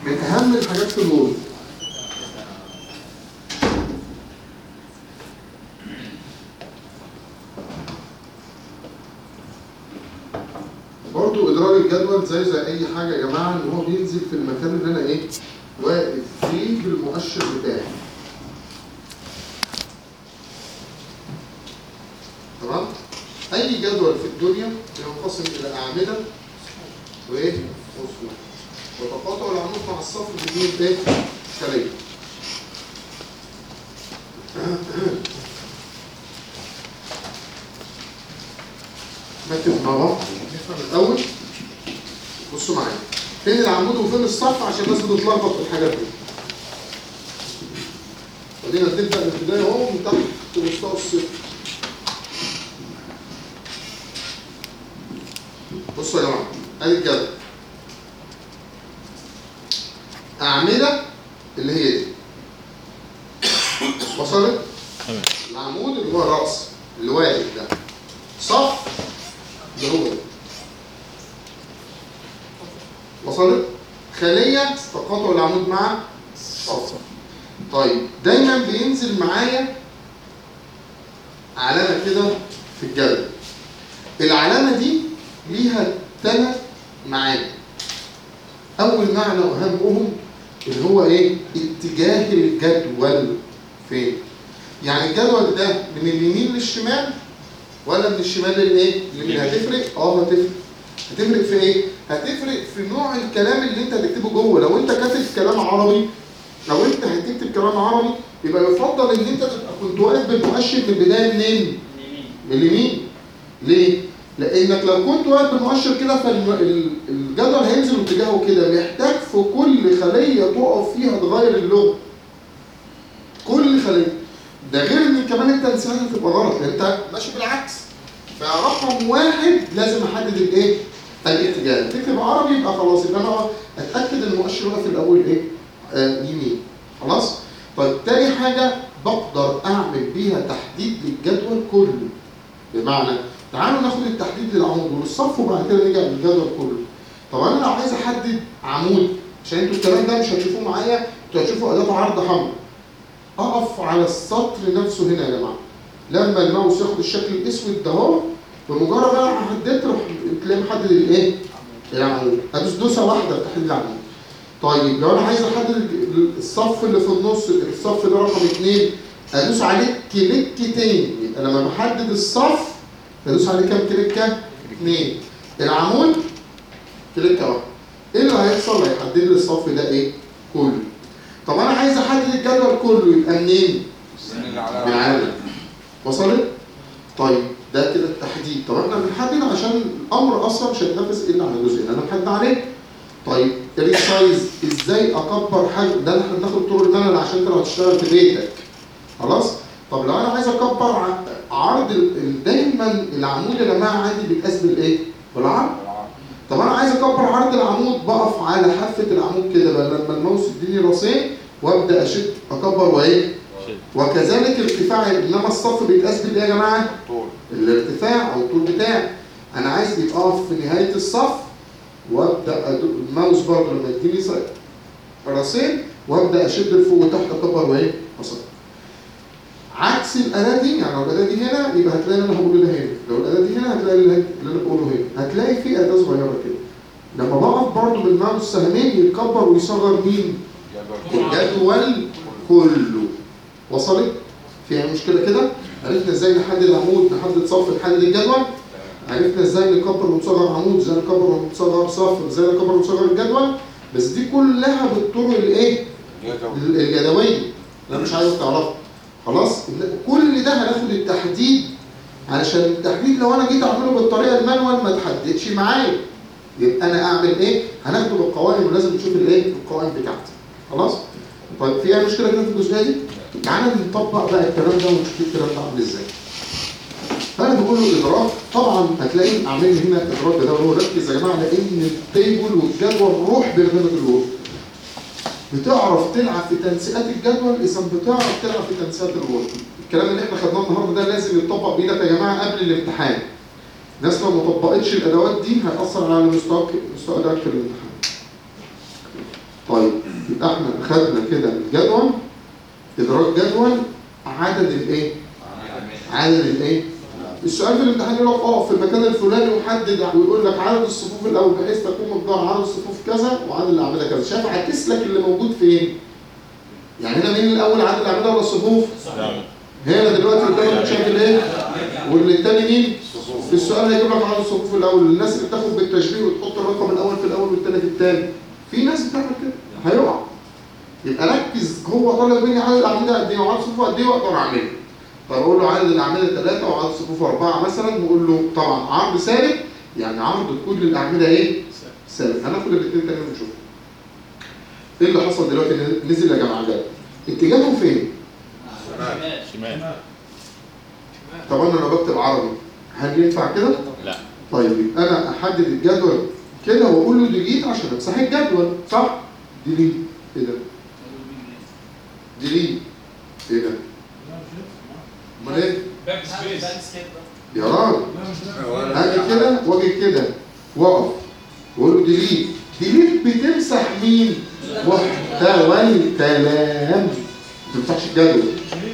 من اهم الحاجات في الوورد برضو ادراج الجدول زي زي اي حاجه يا جماعه ان هو بينزل في المكان اللي انا ايه واقف فيه بالمؤشر بتاعي تمام اي جدول في الدنيا بينقسم الى اعمده وايه وصول وتقاطع العمود مع الصف بدون ايه خليه ركز مع بعض نفهم الاول بصوا معايا فين العمود وفين الصف عشان الناس بتتلخبط في الحاجات دي خلينا نبدا من البدايه اهو من تحت لمستوى الصفر بصوا يا جماعه ادي الجدول اعمده اللي هي دي وصلت تمام العمود اللي هو الراس اللي واقف ده صف اللي هو ده وصلت خليه تقاطع العمود مع صف طيب دايما بينزل معايا علامه كده في الجدول العلامه دي ليها ثلاث معاني اول معنى واهمهم اللي هو ايه اتجاه الجدول فين يعني الجدول ده من اليمين للشمال ولا من الشمال للايه لليمين هتفرق اه هتفرق هتفرق في ايه هتفرق في نوع الكلام اللي انت هتكتبه جوه لو انت كاتب كلام عربي لو انت هتكتب كلام عربي يبقى يفضل ان انت تبقى كنت واقف بالمؤشر من البدايه منين من اليمين ليه لانك لو كنت واقف بالمؤشر كده فالجدول هينزل اتجاهه كده محتاج في كل خليه تقف فيها تغير اللغه كل خليه ده غير ان كمان انت لسانك تبقى غلط لان انت ماشي بالعكس فرقم واحد لازم احدد الايه؟ الاتجاه تكتب عربي يبقى خلاص يبقى انا اتاكد ان المؤشر واقف الاول ايه؟ آه يمين خلاص؟ طيب تاني حاجه بقدر اعمل بيها تحديد للجدول كله بمعنى تعالوا ناخد التحديد للعمود وللصف وبعد كده نرجع للجدول كله طب انا لو عايز احدد عمود عشان انتوا الكلام ده مش هتشوفوه معايا انتوا هتشوفوا اداه عرض حمراء اقف على السطر نفسه هنا يا جماعه لما الماوس ياخد الشكل الاسود ده اهو بمجرد انا حددت روح تلاقي محدد الايه؟ العمود ادوس دوسه واحده في تحديد العمود طيب لو انا عايز احدد الصف اللي في النص الصف ده رقم اثنين ادوس عليه كليكتين يبقى لما بحدد الصف بدوس عليه كام كليكه؟ اثنين العمود كليكه واحده ايه اللي هيحصل؟ هيحدد لي الصف ده ايه؟ كله طب انا عايز احدد الجدول كله يبقى منين؟ من العالم وصلت؟ طيب ده كده التحديد طب احنا بنحدد عشان الامر اصلا مش هيتنفذ الا على جزء انا محدد عليه طيب الريسايز ازاي اكبر حاجه ده احنا بناخد طرق الملل عشان انت لو هتشتغل في بيتك خلاص طب لو انا عايز اكبر ع- عرض ال- ال- دايما العمود يا جماعه عادي بيتقاس بالايه؟ بالعرض طب انا عايز اكبر عرض العمود بقف على حافه العمود كده بقى لما الماوس يديني راسين وابدا اشد اكبر وايه؟ شد. وكذلك ارتفاع انما الصف بيتقاس بالايه يا جماعه؟ طول الارتفاع او الطول بتاعي انا عايز يبقى اقف في نهايه الصف وابدا أدو- الماوس برضه لما يديني س- راسين وابدا اشد لفوق وتحت اكبر وايه؟ اصغر. عكس الاداه دي يعني لو الاداه دي هنا يبقى هتلاقي اللي انا هقوله ده هنا، لو الاداه دي هنا هتلاقي اللي اللي انا بقوله هنا، هتلاقي في اداه صغيره كده. لما بقف برضه بالماوس سهمين يكبر ويصغر مين؟ الجدول كله. وصلت؟ فيها مشكله كده؟ عرفنا ازاي نحدد عمود نحدد صف نحدد الجدول عرفنا ازاي نكبر ونصغر عمود ازاي نكبر ونصغر صف ازاي نكبر ونصغر الجدول بس دي كلها بالطرق الايه ال- اليدويه انا مش عايز تعرفها خلاص كل ده هناخد التحديد علشان التحديد لو انا جيت اعمله بالطريقه المانوال ما تحددش معايا يبقى انا اعمل ايه هناخده بالقوائم ولازم نشوف الايه القوائم بتاعتي خلاص طيب في اي مشكله كده في الجزئيه دي تعالى نطبق بقى الكلام ده ونشوف الكلام ده عامل ازاي فانا بقول له ادراك طبعا هتلاقي عامل هنا ادراك ده هو ركز يا جماعه لان التيبل والجدول روح برنامج الوورد بتعرف تلعب في تنسيقات الجدول اذا بتعرف تلعب في تنسيقات الوورد الكلام اللي احنا خدناه النهارده ده لازم يتطبق بايدك يا جماعه قبل الامتحان الناس لو ما طبقتش الادوات دي هيأثر على مستواك مستوى ادائك في الامتحان طيب يبقى احنا خدنا كده الجدول ادراك جدول عدد الايه عدد الايه السؤال في الامتحان يقول لك اه في المكان الفلاني وحدد ويقول لك عدد الصفوف الاول بحيث تكون مقدار عدد الصفوف كذا وعدد الاعمده كذا شايف عكس لك اللي موجود فين يعني هنا مين الاول عدد الاعمده ولا الصفوف هنا دلوقتي قدامك شايف الايه واللي التاني مين في السؤال هيجيب لك عدد الصفوف الاول الناس اللي بتاخد بالتشبيه وتحط الرقم الاول في الاول والثاني في الثاني في ناس بتعمل كده هيقع يبقى ركز هو طالب مني عدد الاعمده قد ايه وعدد الصفوف قد ايه واقدر اعمله طب اقول له عدد الاعمده ثلاثه وعدد الصفوف اربعه مثلا واقول له طبعا عرض ثابت يعني عرض كل الاعمده ايه؟ ثابت هناخد الاثنين تاني ونشوف ايه اللي حصل دلوقتي نزل يا جماعه ده اتجاهه فين؟ شمال طب انا لو بكتب عربي هل ينفع كده؟ لا طيب يبقى انا احدد الجدول كده واقول له ديليت عشان امسح الجدول صح؟ ديليت ايه ده؟ ديليت ايه ده؟ امال ايه؟ باك سبيس يا راجل اجي كده واجي كده واقف واقول له ديليت ديليت بتمسح مين؟ محتوى الكلام ما تمسحش الجدول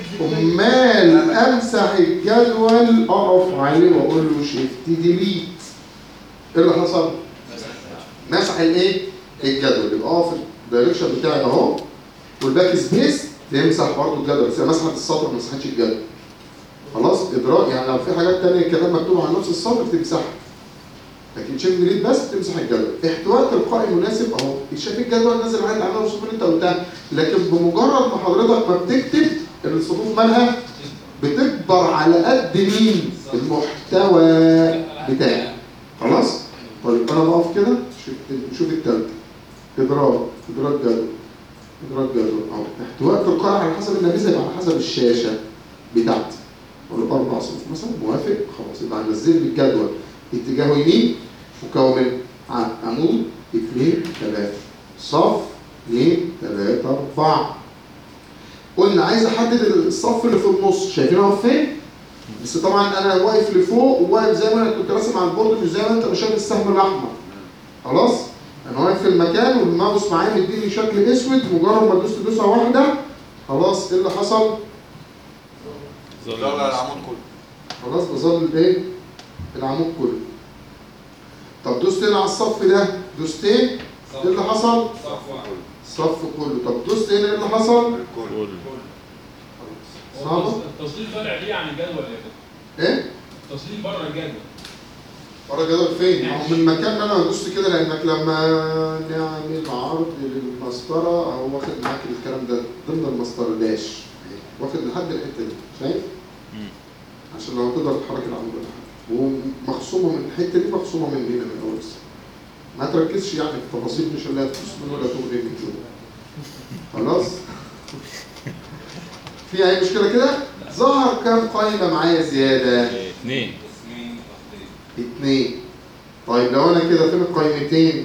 امال امسح الجدول اقف عليه واقول له شيفت ديليت ايه اللي حصل؟ مسح الايه؟ الجدول يبقى اقف الدايركشن بتاعي اهو والباك سبيس تمسح برضه الجدول بس هي مسحت السطر ما مسحتش الجدول خلاص ادراك يعني لو في حاجات تانية كلام مكتوب على نفس السطر تمسحها لكن شيف ديليت بس تمسح الجدول احتواء تلقائي مناسب اهو شايف الجدول نازل على العمل والصفوف اللي انت قلتها لكن بمجرد ما حضرتك ما بتكتب الصفوف مالها بتكبر على قد مين المحتوى بتاعك خلاص طيب انا بقف كده شوف شوف التالتة ادراك ادراك جدول ادراك جدول اهو احتواء تلقائي على حسب النافذه يبقى على حسب الشاشه بتاعتي اقول له اربع صفوف مثلا موافق خلاص يبقى هنزل لي الجدول اتجاهه يمين مكون من ع- عمود اثنين ثلاثة صف اثنين ثلاثة أربعة قلنا عايز أحدد الصف اللي في النص شايفين هو فين؟ بس طبعا أنا واقف لفوق وواقف زي ما أنا كنت راسم على البورد مش زي ما أنت مش شايف السهم الأحمر خلاص؟ أنا واقف في المكان والماوس معايا مديني شكل أسود مجرد ما دوست دوسة واحدة خلاص إيه اللي حصل؟ ظل لا لا العمود كله خلاص بظل الايه؟ العمود كله. طب دوست هنا على الصف ده دوستين ايه اللي حصل؟ صف واحد الصف كله، طب دوست هنا ايه اللي حصل؟ الكل كل صعبة؟ التصليل طالع ليه عن الجدول يا كده ايه؟ التصليل بره الجدول ورا الجدول فين؟ ما هو من المكان اللي انا دوست كده لانك لما نعمل عرض للمسطره اهو واخد معاك الكلام ده ضمن المسطره داش واخد لحد الحته دي شايف؟ مم. عشان لو تقدر تحرك العمود ولا حاجه ومخصومه من الحته دي مخصومه من هنا من اول السنه ما تركزش يعني في التفاصيل مش اللي هتخصم ولا تغني من كده خلاص في اي مشكله كده ظهر كام قايمه معايا زياده اثنين اتنين طيب لو انا كده فين القايمتين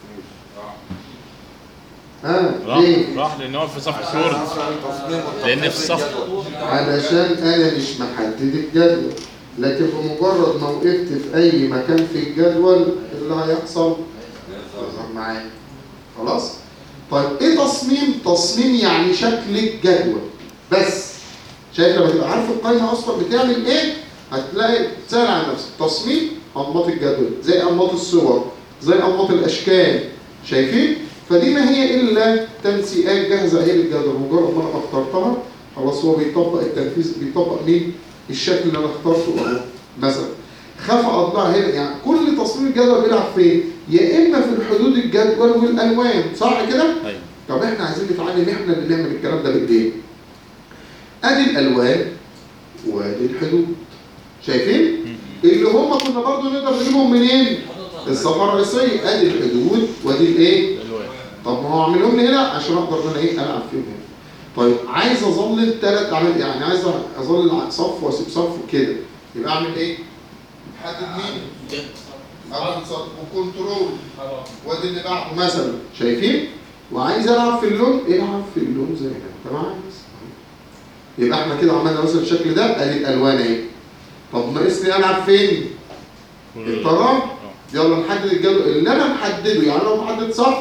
ها ليه راح راح لان هو في صف الكورد لأن في الصف. علشان انا مش محدد الجدول لكن بمجرد ما وقفت في اي مكان في الجدول اللي هيحصل يظهر معايا خلاص طيب ايه تصميم تصميم يعني شكل الجدول بس شايف لما تبقى عارف القائمه اصلا بتعمل ايه هتلاقي سهل على نفسك تصميم انماط الجدول زي انماط الصور زي انماط الاشكال شايفين فدي ما هي الا تنسيقات جاهزه هي للجدول مجرد ما انا اخترتها خلاص هو بيطبق التنفيذ بيطبق مين الشكل اللي انا اخترته اهو مثلا خاف اطبع هنا يعني كل تصميم الجدول بيلعب فين يا اما في الحدود الجدول والالوان صح كده ايوه طب احنا عايزين نتعلم احنا اللي نعمل الكلام ده بايدينا ادي الالوان وادي الحدود شايفين اللي هم كنا برضو نقدر نجيبهم منين الصفحه الرئيسيه ادي الحدود وادي الايه الالوان طب ما هو اعملهم لي هنا عشان اقدر ان انا ايه العب فيهم هنا طيب عايز اظلل ثلاث اعمال يعني عايز اظلل صف واسيب صف كده يبقى اعمل ايه حدد مين اعمل صف وكنترول خلاص وادي اللي بعده مثلا شايفين وعايز العب في اللون العب في اللون زي ما انت عايز يبقى احنا كده عملنا مثلا الشكل ده ادي الالوان اهي طب ناقصني العب فين الطرام يلا نحدد الجدول اللي انا محدده يعني لو محدد صف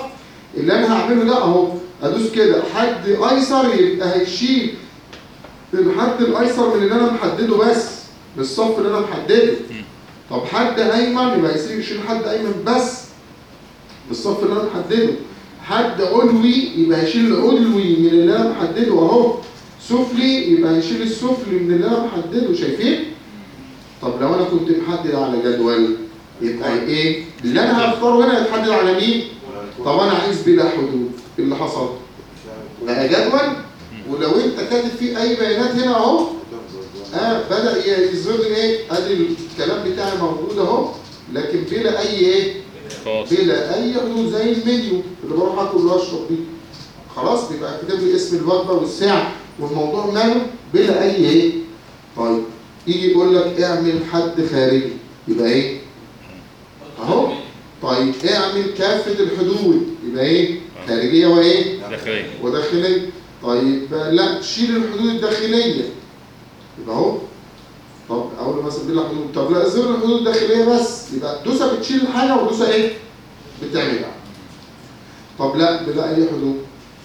اللي انا هعمله ده اهو ادوس كده حد ايسر يبقى هيشيل الحد الايسر من اللي انا محدده بس من الصف اللي انا محدده طب حد ايمن يبقى يصير يشيل حد ايمن بس من الصف اللي انا محدده حد علوي يبقى يشيل العلوي من اللي انا محدده اهو سفلي يبقى يشيل السفلي من اللي انا محدده شايفين طب لو انا كنت محدد على جدول يبقى ايه اللي انا هختاره هنا يتحدد على مين طب انا عايز بلا حدود إيه اللي حصل بقى جدول ولو انت كاتب فيه اي بيانات هنا اهو اه بدا يظهر لي ايه ادي الكلام بتاعي موجود اهو لكن بلا اي ايه خلاص بلا اي حدود زي المنيو اللي بروح اكل واشرب بيه خلاص بيبقى كاتب لي اسم الوجبه والساعه والموضوع ماله بلا اي ايه طيب يجي يقول لك اعمل حد خارجي يبقى ايه اهو طيب اعمل كافه الحدود يبقى ايه خارجيه وايه داخلية وداخليه طيب لا شيل الحدود الداخليه يبقى اهو طب اقول له مثلا بلا حدود طب لا زر الحدود الداخليه بس يبقى دوسه بتشيل الحاجه ودوسه ايه بتعملها طب لا بلا اي حدود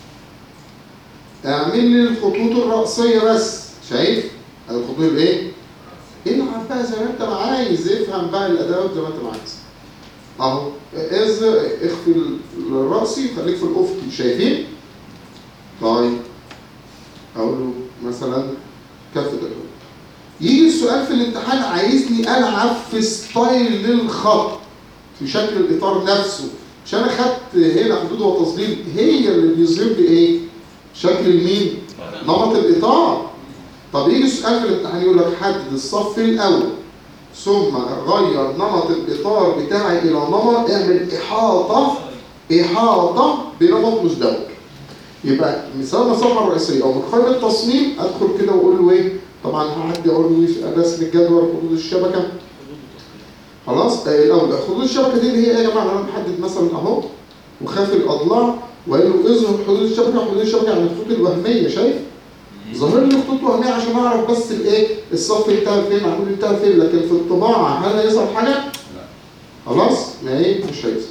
اعمل لي الخطوط الرأسية بس شايف الخطوط الايه العب بقى زي ما انت ما عايز افهم بقى الادوات زي ما انت ما عايز اهو از اخفي الرأسي خليك في الافقي شايفين طيب اقول له مثلا كافة الحدود يجي السؤال في الامتحان عايزني العب في ستايل للخط في شكل الاطار نفسه مش انا خدت هنا حدود وتظليل هي اللي بيظهر لي ايه شكل المين نمط الاطار طب يجي السؤال في الامتحان يقول لك حدد الصف الاول ثم غير نمط الاطار بتاعي الى نمط اعمل احاطه احاطه بنمط مزدوج يبقى مثال الصفحه الرئيسيه او من خير التصميم ادخل كده واقول له ايه طبعا هعدي اقول له رسم الجدول حدود الشبكه خلاص آه الاول حدود الشبكه دي اللي هي ايه يا جماعه انا محدد مثلا اهو وخافي الاضلاع وقال له اظهر حدود الشبكه حدود الشبكه يعني الخطوط الوهميه شايف ظاهر لي خطوط وهميه عشان اعرف بس الايه الصف انتهى فين العمود انتهى فين لكن في الطباعه هل هيظهر حاجه؟ خلاص ما ايه مش هيظهر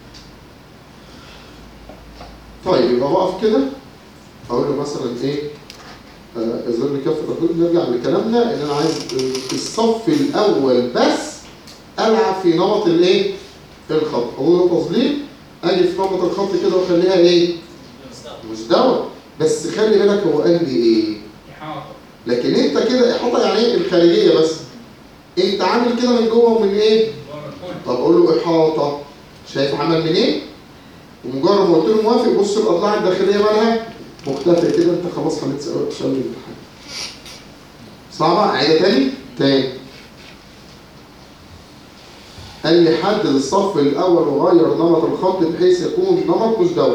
طيب يبقى واقف كده اقول له مثلا ايه آه، اظهر لي كافه الحدود نرجع لكلامنا ان انا عايز آه، الصف الاول بس العب في نمط الايه الخط اقول له تظليل اجي في نمط الخط كده واخليها ايه مزدوج بس خلي بالك هو قال لي ايه إحاطة لكن انت كده احاطه يعني ايه الخارجيه بس انت عامل كده من جوه ومن ايه بره الكل طب اقول له احاطه شايف عمل منين ومجرد ما قلت له موافق بص الاضلاع الداخليه مالها مختفيه كده انت خلاص حليت سؤال سؤال الامتحان صعبه عيدها تاني تاني قال لي حدد الصف الاول وغير نمط الخط بحيث يكون نمط مزدوج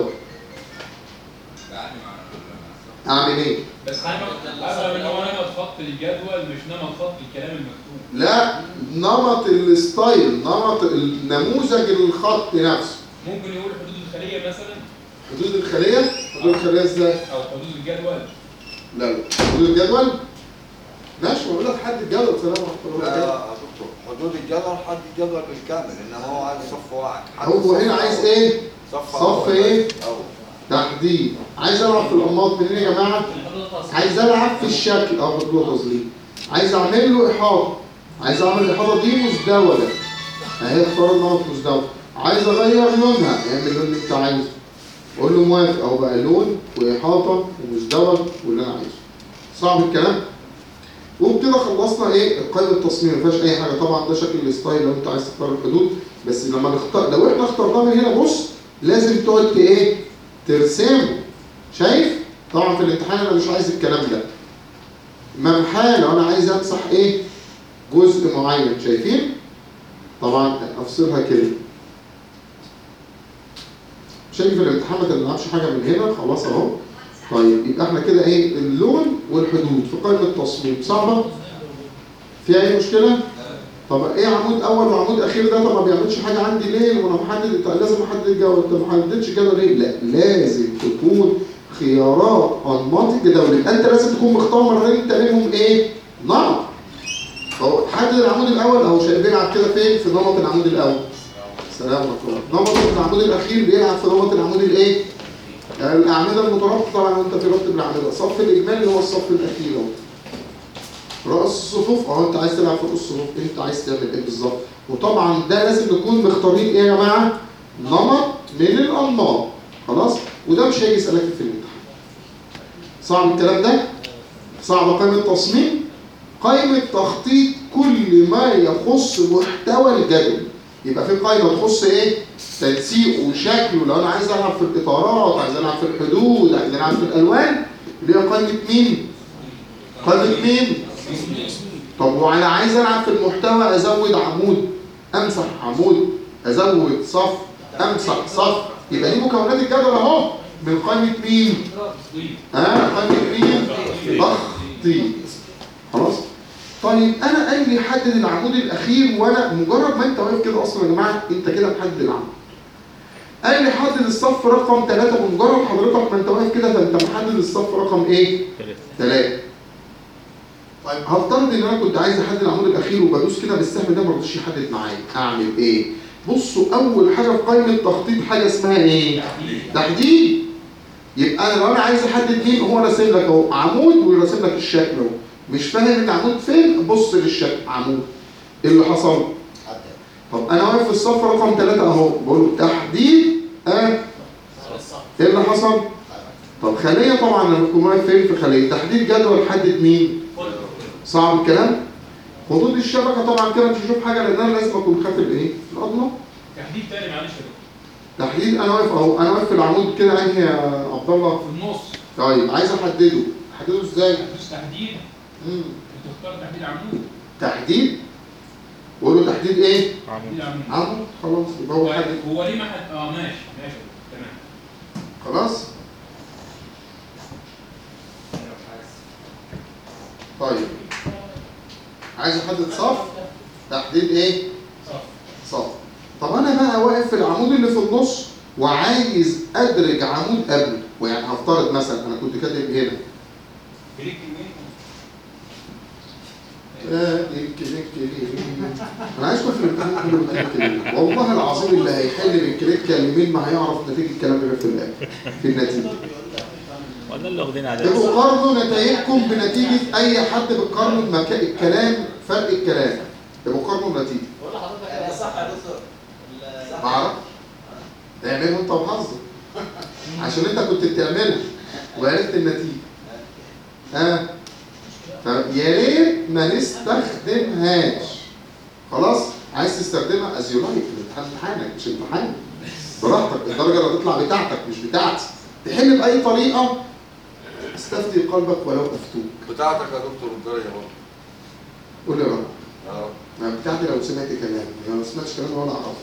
اعمل ايه بس افهم ان هو نمط خط الجدول مش نمط خط الكلام المكتوب لا نمط الستايل نمط النموذج الخط نفسه ممكن يقول حدود الخليه مثلا حدود الخليه حدود الخليه ازاي او حدود الجدول لا لا حدود الجدول ماشي بقول لك حد الجدول سلام ورحمه الله لا وبركاته يا دكتور حدود الجدول حد الجدول بالكامل انما هو عايز صف واحد حد هو صف هنا أول. عايز ايه صف صف أول. إيه؟ أول. تحديد عايز العب في الانماط منين يا جماعه عايز العب في الشكل او حدود تظليل عايز اعمل له احاطه عايز اعمل الاحاطه دي مزدوجه اهي اختار النمط مزدوج عايز اغير لونها اعمل اللون اللي انت عايزه قول له موافق اهو بقى لون واحاطه ومزدوج واللي انا عايزه صعب الكلام وبكده خلصنا ايه القائمه التصميم ما فيهاش اي حاجه طبعا ده شكل الستايل لو انت عايز تختار الحدود بس لما نختار لو احنا اخترناه من هنا بص لازم تقعد ت- ايه ترسمه شايف طبعا في الامتحان انا مش عايز الكلام ده ممحاه لو انا عايز امسح ايه جزء معين شايفين طبعا افصلها كده شايف في الامتحان ما تلعبش حاجه من هنا خلاص اهو طيب يبقى احنا كده ايه اللون والحدود في قائمه التصميم صعبه في اي مشكله طب ايه عمود اول وعمود اخير ده طب ما بيعملش حاجه عندي ليه وانا محدد طب لازم احدد الجدول انت ما حددتش الجدول ليه لا لازم تكون خيارات انماط الجدول يبقى انت لازم تكون مختار مرتين انت منهم ايه نمط اهو حدد العمود الاول اهو شايف بيلعب كده فين في نمط العمود الاول سلام ورحمه الله نمط العمود الاخير بيلعب في نمط العمود الايه الاعمده المترابطه طبعا وانت في ربط بالاعمده الصف الاجمالي هو الصف الاخير اهو رأس الصفوف اه انت عايز تلعب في رؤوس الصفوف انت عايز تعمل ايه بالظبط وطبعا ده لازم نكون مختارين ايه يا جماعه نمط من الانماط خلاص وده مش هيجي يسالك في الامتحان صعب الكلام ده صعب قائمه تصميم قائمه تخطيط كل ما يخص محتوى الجدول يبقى في قائمه تخص ايه تنسيق وشكل ولو انا عايز العب في الاطارات عايز العب في الحدود عايز العب في الالوان اللي هي قائمه مين قائمه مين طب وانا عايز العب في المحتوى ازود عمود امسح عمود ازود صف امسح صف يبقى دي مكونات الجدول اهو من قائمه مين ها قائمه مين تخطيط خلاص طيب انا قال لي حدد العمود الاخير وانا مجرد ما انت واقف كده اصلا يا جماعه انت كده محدد العمود قال لي حدد الصف رقم ثلاثة بمجرد حضرتك ما انت واقف كده فانت محدد الصف رقم ايه؟ ثلاثة طيب هفترض ان انا كنت عايز احدد العمود الاخير وبدوس كده بالسهم ده ما رضيش يحدد معايا اعمل ايه؟ بصوا اول حاجه في قائمه تخطيط حاجه اسمها ايه؟ تحديد يبقى انا لو انا عايز احدد مين هو راسم لك اهو عمود وراسم لك الشكل اهو مش فاهم العمود فين بص للشكل عمود ايه اللي حصل؟ طب انا واقف في الصف رقم ثلاثة اهو بقول له تحديد اه ايه اللي حصل؟ طب خليه طبعا لما تكون واقف فين في خليه تحديد جدول حدد مين؟ صعب الكلام؟ خطوط الشبكه طبعا كده مش هشوف حاجه لان انا لازم اكون خاطب ايه؟ الأضلاع تحديد تاني معلش يا دكتور تحديد انا واقف اهو انا واقف في العمود كده انهي يا عبد الله؟ في النص طيب عايز احدده احدده ازاي؟ تدوس تحديد مم. وتختار تحديد عمود تحديد واقول له تحديد ايه؟ تحديد عمود عمود خلاص يبقى هو حدد هو ليه ما حد اه ماشي ماشي تمام خلاص؟ طيب عايز احدد صف تحديد ايه؟ صح صف طب انا بقى واقف في العمود اللي في النص وعايز ادرج عمود قبله ويعني هفترض مثلا انا كنت كاتب هنا كليك يمين آه، الكليك اليمين انا عايز في الامتحان كله بالكليك اليمين والله العظيم اللي هيحل بالكليك اليمين ما هيعرف نتيجه الكلام ده في الاخر في النتيجه وانا اللي واخدين على ابقوا قارنوا نتائجكم بنتيجه اي حد بتقارنوا المكا... الكلام فرق الكلام ابقوا قارنوا النتيجه بقول لحضرتك انا صح يا دكتور ال- ما اعرفش اعمله انت وحظك عشان انت كنت بتعمله وعرفت النتيجه ها فيا ريت ما نستخدمهاش خلاص عايز تستخدمها از يو لايك الامتحان امتحانك مش امتحان براحتك الدرجه اللي هتطلع بتاعتك مش بتاعتي تحل باي طريقه استفتي قلبك ولو افتوك بتاعتك يا دكتور الدرجه برضه قول يا رب يا رب ما بتاعتي لو سمعت كلامي لو ما سمعتش كلامي ولا اعرف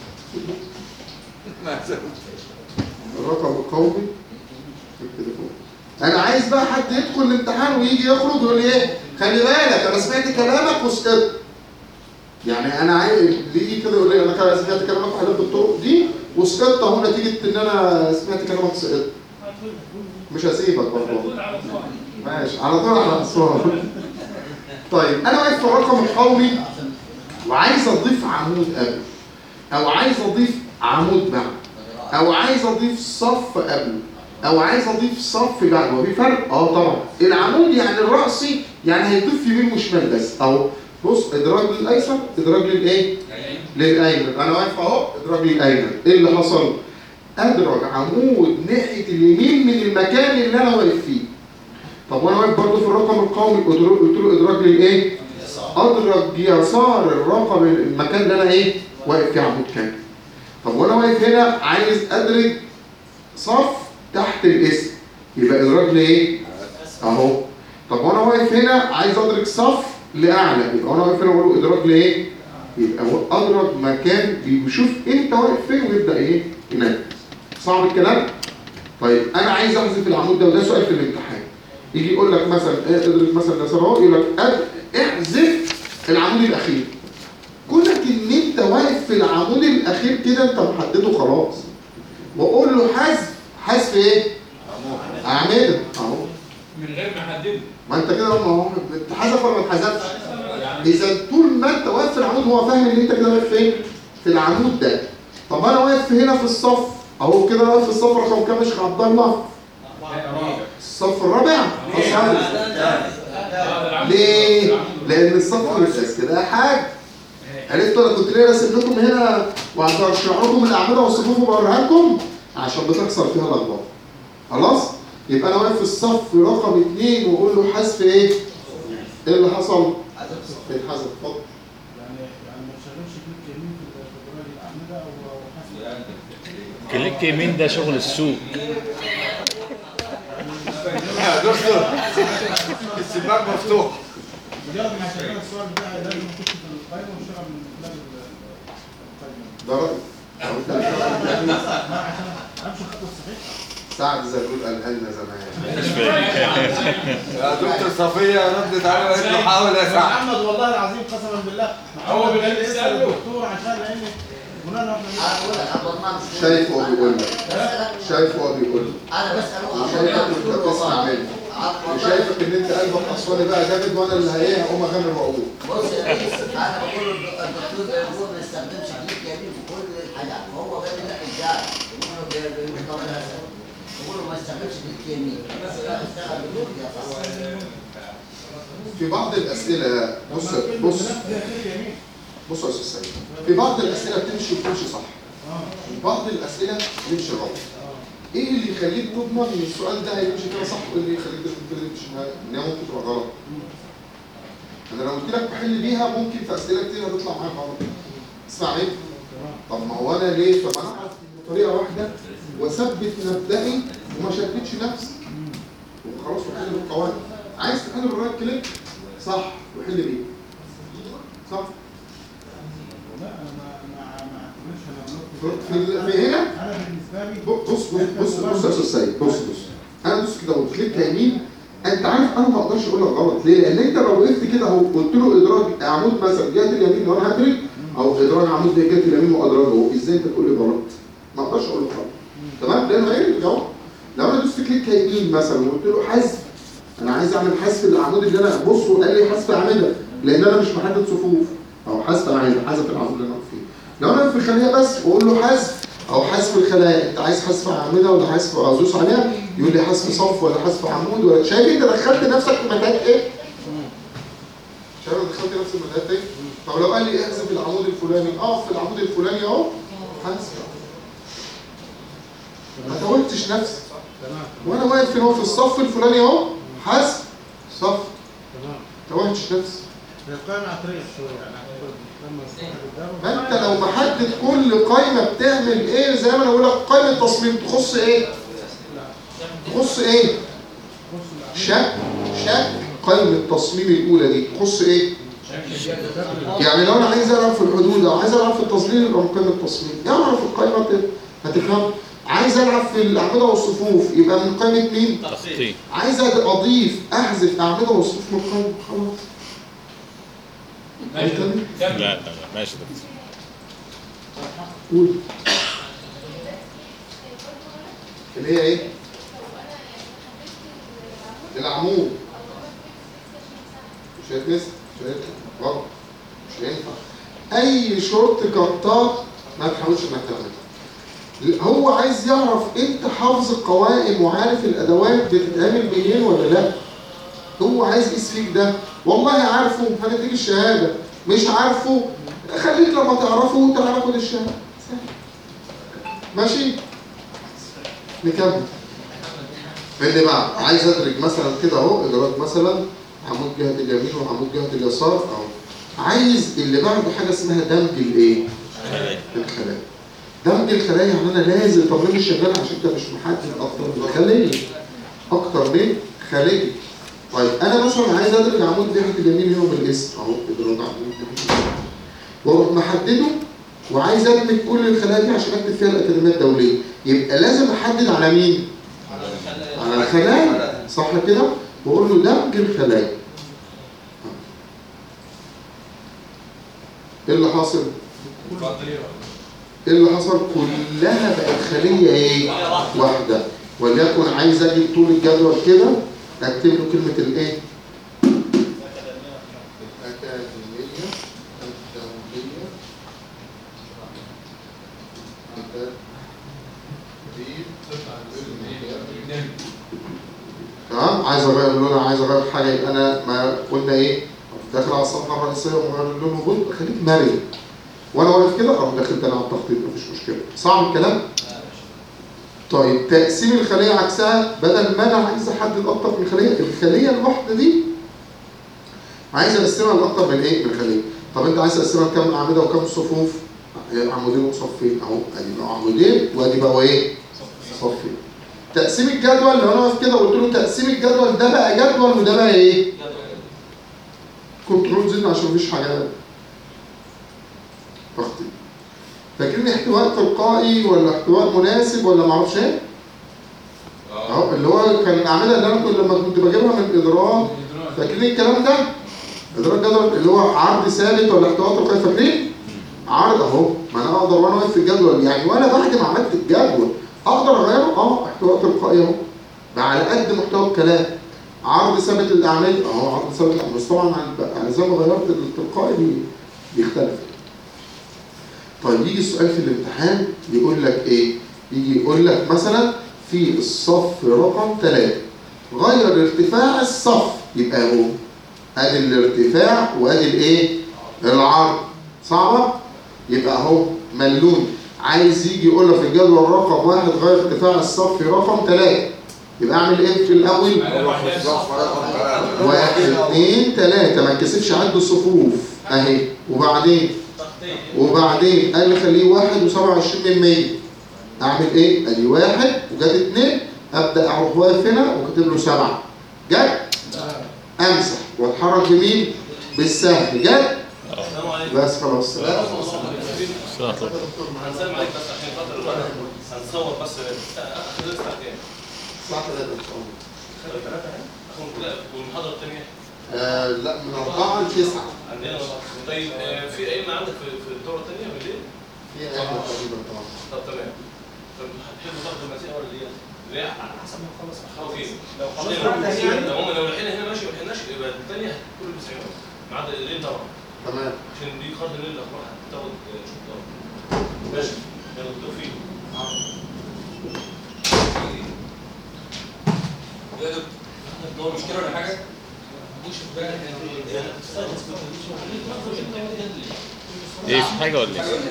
ما زلت. الرقم القومي في التليفون انا عايز بقى حد يدخل الامتحان ويجي يخرج يقول لي ايه خلي بالك انا سمعت كلامك وسقطت يعني انا عايز اللي يجي كده يقول لي انا كده سمعت كلامك وحلفت بالطرق دي وسقطت اهو نتيجه ان انا سمعت كلامك سقطت مش هسيبك برضه هتقول على صح ماشي على طول على اسوان طيب انا واقف في الرقم القومي وعايز اضيف عمود قبله او عايز اضيف عمود بعده او عايز اضيف صف قبله او عايز اضيف صف بعده هو في فرق اه طبعا العمود يعني الرأسي يعني هيضيف يمين وشمال بس اهو بص ادراج للايسر ادراج للايه للايمن انا واقف اهو ادراج للايمن ايه اللي حصل ادرج عمود ناحيه اليمين من المكان اللي انا واقف فيه طب وانا واقف برضه في الرقم القومي قلت له قلت له ادراج للايه ادرج يسار الرقم المكان اللي انا ايه واقف فيه عمود كامل طب وانا واقف هنا عايز ادرج صف تحت الاسم يبقى ادراج لايه اهو طب وانا واقف هنا عايز ادرج صف لاعلى يبقى وانا واقف هنا بقول له ادراج لايه يبقى هو ادرج مكان بيشوف انت واقف فين ويبدا ايه ينفذ صعب الكلام طيب انا عايز احذف العمود ده وده سؤال في الامتحان يجي يقول لك مثلا إيه ادرج مثلا يسار اهو يقول لك أد- احذف العمود الاخير كونك ان انت واقف في العمود الاخير كده انت محدده خلاص واقول له حذف حذف ايه اعمده اهو من غير ما احدده ما انت كده ما هو اتحذف ولا ما اتحذفش يعني اذا طول ما انت واقف في العمود هو فاهم ان انت كده واقف فين في العمود ده طب انا واقف هنا في الصف اهو كده واقف في الصف رقم كام يا شيخ عبد الله الصف الرابع أصلاً. ليه؟ لان الصف مش بس كده حاجه عرفتوا انا كنت ليه راسم لكم هنا وهشرح لكم الاعمده والصفوف وبوريها لكم عشان بتحصل فيها لخبطه خلاص يبقى انا واقف في الصف رقم اثنين واقول له حذف ايه؟ ايه اللي حصل؟ اتحذف اتفضل يعني يعني ما تشغلش كليك يمين في الدرجه الاعمده او أو حسب كليك يمين ده شغل السوق يا دكتور السباك مفتوح مجرد ما هشغل السؤال بتاعي لازم اخش في القائمه واشتغل من خلال القائمه ده رأيي لو انت لا عشان امشي الخطوه الصحيحه سعد زغلول قالها لنا زمان مش فاهم يا دكتور صفية ردت عليه وقالت له حاول يا سعد محمد والله العظيم قسما بالله هو محمد بيقول قال لي لي اسال اسأله. الدكتور عشان لان بناء على انا بقول لك ابو ضمان شايف هو بيقول لك بسألك- شايف هو بيقول لك انا بساله ابو وشايفك ضمان انت بتسمع مني وشايفك ان انت قلبك اصفاني بقى جامد وانا اللي هي هقوم اغامر واقول بص يا ريس انا بقول له الدكتور بيقول ما يستخدمش كليك يمين في كل الحاجات فهو قال لي لا ازاي بقول له بي- بيقول طب انا هسأله. بقول له ما يستخدمش كليك يمين بس لا اشتغل بالنور يا صاحبي في بعض الاسئله بص بص بص يا استاذ سيد في بعض الاسئله بتمشي وبتمشي صح في بعض الاسئله بتمشي غلط ايه اللي يخليك تضمن ان السؤال ده هيمشي كده صح وايه اللي يخليك تضمن كده يمشي ان هي ممكن تبقى غلط انا لو قلت لك بحل بيها ممكن في اسئله كتير هتطلع معاك غلط اسمع ايه طب ما هو انا ليه طب انا اعرف بطريقه واحده واثبت مبدئي وما شتتش نفسي وخلاص وحل بالقواعد عايز تحل بالرايت كليك صح وحل بيه صح لا انا ما ما ما اعتمدش انا في ال- في هنا انا بالنسبه لي بص بص بص بص يا استاذ سيد بص بص انا دوس كده وكليك يمين انت عارف انا ما اقدرش اقول لك غلط ليه؟ لان انت لو وقفت كده اهو قلت له ادراج عمود مثلا جهه اليمين لو انا هدرج او ادراج عمود جهه اليمين وادراجه ازاي انت تقول لي غلط؟ ما اقدرش اقول لك غلط تمام؟ لانه هيرجع اهو لو انا دوست كليك يمين مثلا وقلت له حذف انا عايز اعمل حذف العمود اللي انا بص وقال لي حذف اعمده لان انا مش محدد صفوف او حذف اعمده حذف العمود اللي انا واقف فيه لو انا في الخليه بس واقول له حذف او حذف الخلايا انت عايز حذف اعمده ولا حذف ادوس عليها يقول لي حذف صف ولا حذف عمود ولا شايف انت دخلت نفسك في متاهات ايه؟ شايف أنا دخلت نفسي في متاهات ايه؟ طب لو قال لي احذف العمود الفلاني اه في العمود الفلاني اهو حذف ما توهتش نفسي تمام وانا واقف هنا في الصف الفلاني اهو حذف صف تمام توهتش نفسي هي القائمه عطريه شويه يعني لما استخدم ما انت لو محدد كل قائمه بتعمل ايه زي ما انا بقول لك قائمه تصميم تخص ايه؟ تخص ايه؟ شك شك قائمه التصميم الاولى دي تخص ايه؟ يعني لو انا عايز العب في الحدود او عايز العب في التظليل يبقى من قائمه التصميم اعرف القائمه هت- هتفهم عايز العب في الاعمده والصفوف يبقى من قائمه مين؟ تخطيط عايز اضيف احذف اعمده وصفوف من القائمه خلاص ماشي كمل. لا كمل لا لا ماشي يا دكتور قول اللي هي ايه؟ العمود مش هيتمسك مش هينفع غلط مش هينفع اي شورت كاتات ما تحاولش انك تعملها هو عايز يعرف انت حافظ القوائم وعارف الادوات بتتعمل منين ولا لا هو عايز يقيس فيك ده والله عارفه هنديك الشهاده مش عارفه خليك لما تعرفه تعالى خد الشهاده سهل. ماشي نكمل اللي بقى عايز ادرج مثلا كده اهو ادراج مثلا عمود جهه اليمين وعمود جهه اليسار اهو عايز اللي بعده حاجه اسمها دمج الايه؟ الخلايا دمج الخلايا يعني انا لازم طب ليه مش شغال عشان انت مش محدد اكتر من خليه اكتر من خليه طيب انا مثلا عايز ادرج عمود جهه اليمين هنا بالاسم اهو ادراج عمود جهه اليمين واروح محدده وعايز ادمج كل الخلايا دي عشان اكتب فيها الاكاديميه الدوليه يبقى لازم احدد على مين؟ على الخلايا صح كده؟ واقول له دمج الخلايا ايه اللي حاصل؟ ايه اللي حصل؟ كلها بقت خليه ايه؟ واحده وليكن عايز اجيب طول الجدول كده اكتب له كلمه الايه؟ الأكاديمية الدولية اتنين تمام عايز اغير اللون عايز اغير حاجه يبقى انا ما قلنا ايه داخل على الصفحه الرئيسيه ومغير اللون وجود خليك مرن وانا واقف كده اروح داخل تاني على التخطيط مفيش مشكله صعب الكلام طيب تقسيم الخليه عكسها بدل ما انا عايز احدد اكتر من خليه الخليه الواحده دي عايز اقسمها لاكتر من ايه من خليه طب انت عايز تقسمها لكام اعمده وكام صفوف عمودين وصفين اهو ادي بقى عمودين وادي بقى ايه صفين تقسيم الجدول لو انا واقف كده وقلت له تقسيم الجدول ده بقى جدول وده بقى ايه كنترول زد عشان مفيش حاجه تخطيط فاكرين احتواء تلقائي ولا احتواء مناسب ولا معرفش ايه اهو اللي هو كان الاعمده اللي انا كنت لما كنت بجيبها من الادراك فاكرين الكلام ده ادراك جدول اللي هو عرض ثابت ولا احتواء تلقائي فاكرين عرض اهو ما انا اقدر وانا واقف في الجدول يعني وانا بحكم عملت الجدول اقدر اغيره اه احتواء تلقائي اهو بقى على قد محتوى الكلام عرض ثابت الاعمال اهو عرض ثابت الأعمال. بس طبعا على- على زي ما غيرت التلقائي بي- بيختلف طيب يجي السؤال في الامتحان يقول لك ايه يجي يقول لك مثلا في الصف رقم 3 غير ارتفاع الصف يبقى هو ادي الارتفاع وادي الايه العرض صعبه يبقى اهو ملون عايز يجي يقول لك في الجدول رقم واحد غير ارتفاع الصف رقم 3 يبقى اعمل ايه في الاول نروح في الصف رقم ثلاثة واحد اثنين ثلاثة ما تكسبش عد الصفوف اهي وبعدين وبعدين قال لي خليه واحد وسبعة وعشرين من مية اعمل ايه؟ ادي واحد وجت اتنين ابدا اروح واقف هنا وكاتب له سبعة جت؟ امسح واتحرك بمين؟ بالسهم جت؟ بس خلاص صلاة الله. هنسلم عليك بس عشان خاطر الوقت هنصور بس اخر ساعتين الساعة 3 ان شاء الله اخر ثلاثة اهي اخر لا والمحاضرة الثانية آه لا من 4 ل 9 عندنا طيب آه، في أئمة عندك في في الدورة الثانية بالليل؟ في ايام تقريبا طبعا طب تمام طب هتحبوا تاخدوا المسيح ولا الليل؟ اللي على حسب ما نخلص اوكي لو خلصنا عموما لو لحقنا هنا ماشي ما لحقناش يبقى الثانية كل بسعين ما عدا الليل طبعا تمام عشان دي خط الليل الاخبار هتاخد آه، شوط طبعا ماشي يلا بالتوفيق يا دكتور لو مشكله ولا حاجه مش بقى ايه في حاجة ولا ايه؟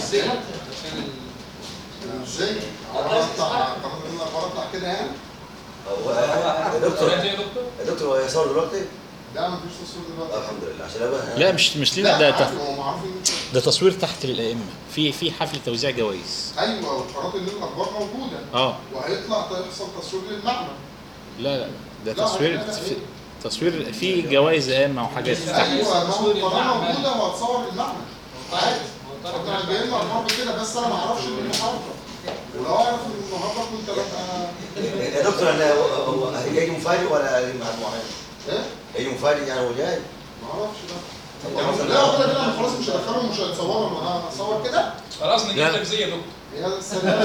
ازاي؟ اقطع قرار ان انا اطلع كده يعني؟ هو يا دكتور يا دكتور يا دكتور هو يصور دلوقتي؟ لا مفيش تصوير دلوقتي الحمد لله عشان ابقى لا مش مش لينا ده عارف، تف- هو معروف إن- ده تصوير تحت للأئمة في في حفل توزيع جوائز ايوه وقرارات ان الاخبار موجوده اه وهيطلع يحصل تصوير للمعنى لا لا ده لا، تصوير لا، لا، في تصوير في جوائز أئمة وحاجات تحت ايوه ما هو القرار موجوده وهتصور المعنى عادي كنت جاي لنا اخبار كده بس انا ما اعرفش ان النهارده ولو اعرف ان النهارده كنت ببقى يا دكتور انا هو هو هيجي مفاجئ ولا هيجي مجموعه؟ ايه؟ هيجي مفاجئ يعني هو جاي؟ ما اعرفش بقى لا هو كده كده أنا خلاص مش هدخلهم مش هيتصوروا انا هصور كده خلاص نجيب لك زي يا دكتور يا سلام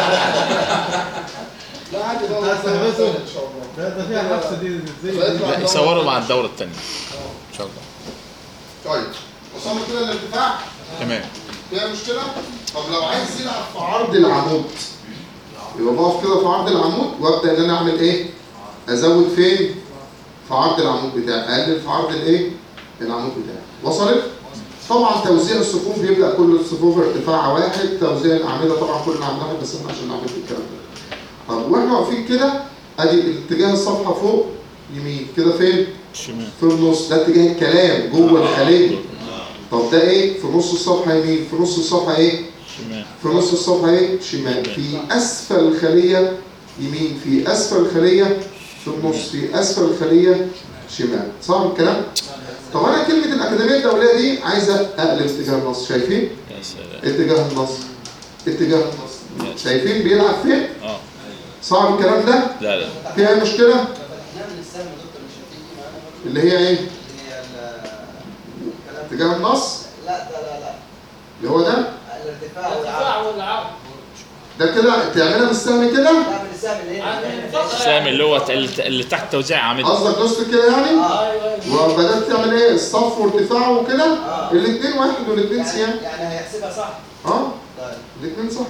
لا عادي ده لا، استخبثوا. ان شاء الله ده ده فيها الحبسه دي ازاي فيطلع لا يصوروا مع الدورة الثانية إن شاء الله طيب وصلنا كده للارتفاع تمام فيها مشكلة؟ طب لو عايز يلعب في عرض العمود يبقى بقف كده في عرض العمود وابدا ان انا اعمل ايه؟ ازود فين؟ في عرض العمود بتاعي، اقلل في عرض الايه؟ العمود بتاعي. وصلت؟ طبعا توزيع الصفوف بيبدا كل الصفوف ارتفاع واحد، توزيع الاعمده طبعا كل الاعمده واحد بس احنا عشان نعمل الكلام ده. طب واحنا واقفين كده ادي اتجاه الصفحه فوق يمين كده فين؟ شمال في النص ده اتجاه الكلام جوه الخليه. طب ده ايه؟ في نص الصفحه يمين، في نص الصفحه ايه؟ شمال في نص الصفحة ايه؟ شمال في أسفل الخلية يمين في أسفل الخلية في النص في أسفل الخلية شمال صح الكلام؟ طب أنا كلمة الأكاديمية الدولية دي عايز أقلب اتجاه النص شايفين؟ يا سلام اتجاه النص اتجاه النص شايفين بيلعب فين؟ اه صعب الكلام ده؟ لا لا فيها أي مشكلة؟ نعمل السهم يا دكتور مش هتيجي معانا برضه. اللي هي ايه؟ هي ال- الكلام اتجاه النص لا ده لا لا اللي هو ده الارتفاع والعرض والعرض ده كده تعملها بالسهم كده؟ لا من السهم اللي هنا السهم اللي هو اللي اللي تحت توزيع عامل قصدك دوست كده يعني؟ اه وبدأت تعمل ايه؟ الصف وارتفاعه وكده؟ اه الاثنين واحد والاثنين سيام يعني يعني هيحسبها صح اه طيب الاثنين صح ماشي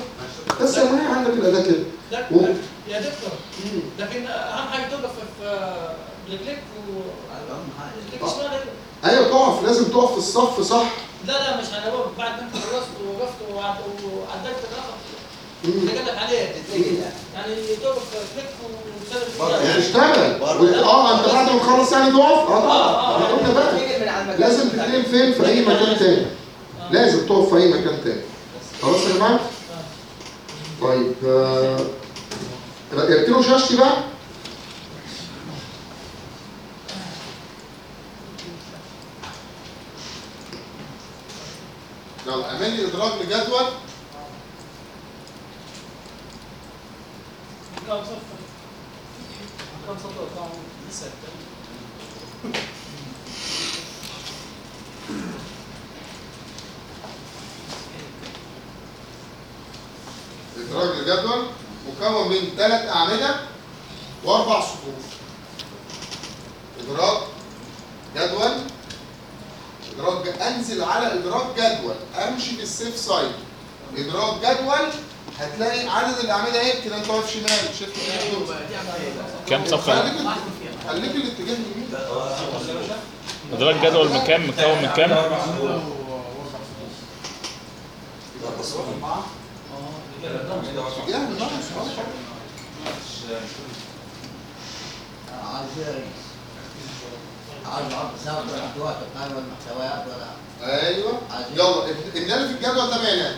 بس يا معايا عندك الاداه كده ده و- يا دكتور لكن اهم حاجه توقف في رجليك و رجليك شمال ايوه تقف لازم تقف في الصف صح لا لا مش انا وقف بعد ما انت خلصت ووقفت وعد- وعدلت الاخر مم. اللي قال لك عليه يعني توقف رجليك وسلم يعني الرجال. اشتغل و- اه انت بعد ما تخلص يعني تقف اه طبعا احنا قلنا بقى لازم تتنقل فين في اي مكان تاني لازم تقف في اي مكان تاني خلاص يا جماعه طيب آه، ركبتوا شاشتي بقى يلا اعمل لي ادراج لجدول كم صف كم صف طبعا لسه ادراج الجدول مكون من ثلاث اعمده واربع صفوف ادراج جدول ادراج انزل على ادراج جدول امشي في السيف سايد ادراج جدول هتلاقي عدد الاعمده ايه كده انت واقف شمال شفت كام صفحة؟ خليك خليك الاتجاه يمين ادراك جدول من كام مكون من كام؟ اتجاه ناقص عايز ايه يا ريس؟ عايز عرض ساعة ولا محتوى القائمة والمحتويات ولا ايوه يلا النال في الجدول ده بيانات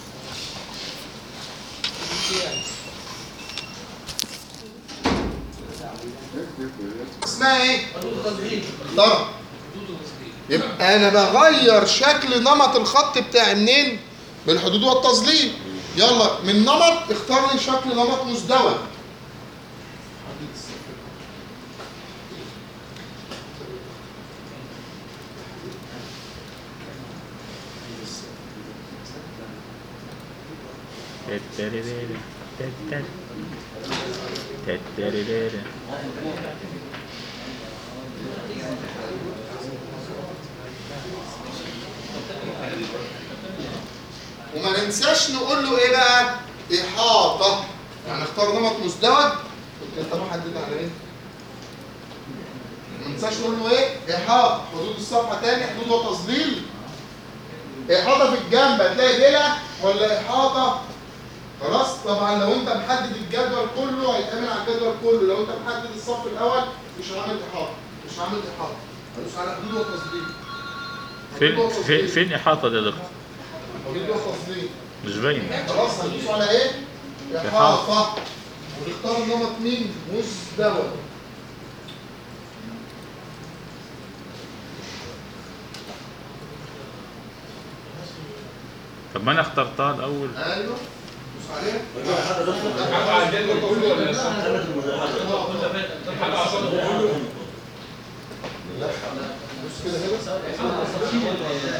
اسمها ايه؟ ضرب يبقى انا بغير شكل نمط الخط بتاعي منين؟ من الحدود والتظليل يلا من نمط اختار لي شكل نمط مزدوج وما ننساش نقول له ايه بقى؟ احاطه يعني اختار نمط مزدوج كنت انت محدد على ايه؟ ما ننساش نقول له ايه؟ احاطه حدود الصفحه تاني حدود وتظليل احاطه في الجنب هتلاقي بلا ولا احاطه خلاص طبعا لو انت محدد الجدول كله هيتعمل على الجدول كله لو انت محدد الصف الاول مش هعمل احاطه مش هعمل احاطه هدوس على حدود وتظليل حدود فين فين وتظليل. فين احاطة دي يا دكتور؟ حدود وتظليل مش باين خلاص هندوس على ايه؟ احاطه ونختار نمط مين؟ مزدوج طب ما انا اخترتها الاول ايوه دوس عليها حاجة على الجدول كله ولا لسه؟ حاجة على الجدول كله دوس كده هنا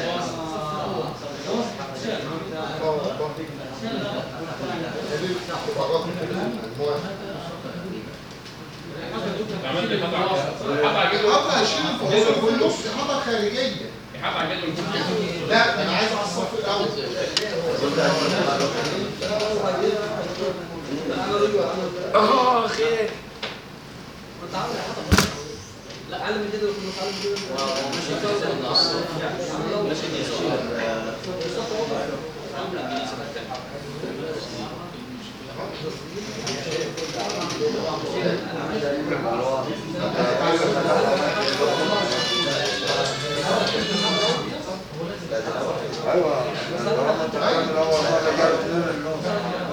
عملت حاجة على حاجة على الجدول احاطه هشيل الفصول في النص احاطه خارجيه حاجة على الجدول كله لا انا عايز على الصف الاول اه خير لا علم الجدول كله علم الجدول ايوه طالما انت كان الاول مره جابت لنا النوم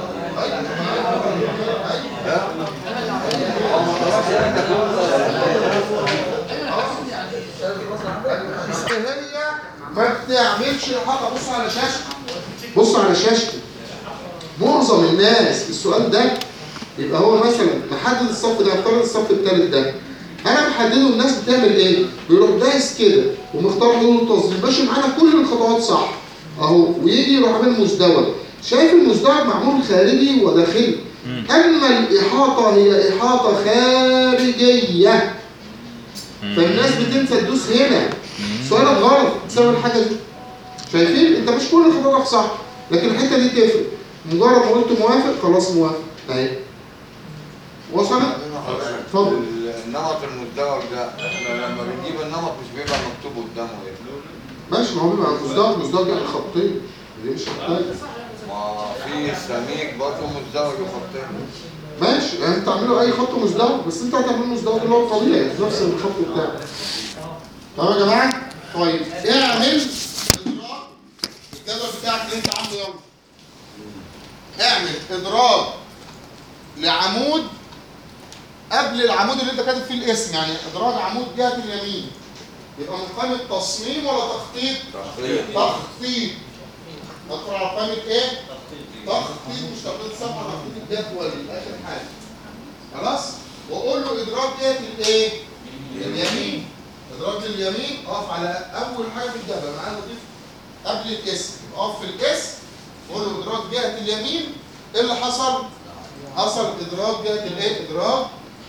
هي ما بتعملش احاطه بص على شاشتي بص على شاشتي معظم الناس السؤال ده يبقى هو مثلا محدد الصف ده افترض الصف الثالث ده انا محدده الناس بتعمل ايه؟ بيروح دايس كده ومختار حدود التظليل ماشي معانا كل الخطوات صح اهو ويجي يروح عامل مزدوج شايف المزدوج معمول خارجي وداخلي اما الاحاطه هي احاطه خارجيه فالناس بتنسى تدوس هنا سؤالك غلط بسبب الحاجه دي شايفين انت مش كل خطواتك صح لكن الحته دي تفرق مجرد ما قلت موافق خلاص موافق اهي وصلت؟ اتفضل. النمط المزدوج ده احنا لما بنجيب النمط مش بيبقى مكتوب قدامه ايه؟ ماشي ما هو بيبقى مزدوج مزدوج يعني خطين ليه مش خطين؟ ما في سميك برضه مزدوج وخطين ماشي يعني انت تعمله اي خط مزدوج بس انت هتعمله مزدوج اللي هو الطبيعي نفس الخط بتاعك تمام يا جماعه؟ طيب اعمل ادراج الجدول بتاعك اللي انت عامله يلا اعمل ادراج لعمود قبل العمود اللي انت كاتب فيه الاسم يعني ادراج عمود جهه اليمين يبقى من قائمه تصميم ولا تخطيط؟ تخطيط ادخل على قائمه ايه؟ تخطيط مش تخطيط صفحه تخطيط الجدول اخر حاجه خلاص واقول له ادراج جهه الايه اليمين ادراج اليمين اقف على اول حاجه في الجدول انا عايز اضيف قبل الاسم يبقى اقف في الاسم واقول له ادراج جهه اليمين ايه اللي حصل حصل ادراج جهه الايه ادراج